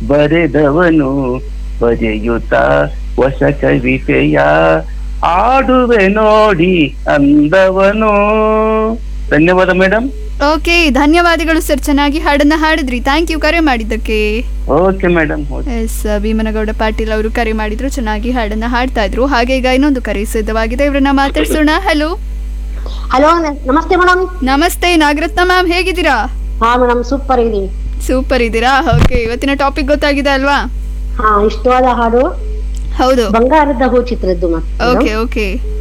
ಬರೆದವನು ಬರೆಯುತ್ತ ಹೊಸ ಕವಿತೆಯ ಆಡುವೆ ನೋಡಿ ಅಂದವನು ಧನ್ಯವಾದ ಮೇಡಮ್ ಓಕೆ ಧನ್ಯವಾದಗಳು ಸರ್ ಚೆನ್ನಾಗಿ ಹಾಡನ್ನ ಹಾಡಿದ್ರಿ ಥ್ಯಾಂಕ್ ಯು ಕರೆ ಮಾಡಿದ್ದಕ್ಕೆ okay madam S Bhimanagouda Patil ಅವರು ಕರೆ ಮಾಡಿದ್ರು ಚೆನ್ನಾಗಿ ಹಾಡನ್ನ ಹಾಡ್ತಾ ಇದ್ರು ಹಾಗೆ ಈಗ ಇನ್ನೊಂದು ಕರೆ ಸಿದ್ಧವಾಗಿದೆ ಇವ್ರನ್ನ ಮಾತಾಡ್ಸೋಣ ಹಲೋ ಹಲೋ ನಮಸ್ತೆ ಮೇಡಮ್ ನಮಸ್ತೆ ನಾಗರತ್ನ ಮ್ಯಾಮ್ ಹೇಗಿದ್ದೀರಾ ಹಾ ಮೇಡಮ್ ಸೂಪರ್ ಇದೀವಿ ಸೂಪರ್ ಇದ್ದೀರಾ ಓಕೆ ಇವತ್ತಿನ ಟಾಪಿಕ್ ಗೊತ್ತಾಗಿದೆ ಅಲ್ವಾ ಹಾ ಇಷ್ಟವಾದ ಹಾಡು ಹೌದು ಬಂಗಾರದ ಹೂ ಚಿತ್ರದ್ದು ಮತ್ತೆ ಓಕೆ ಓಕೆ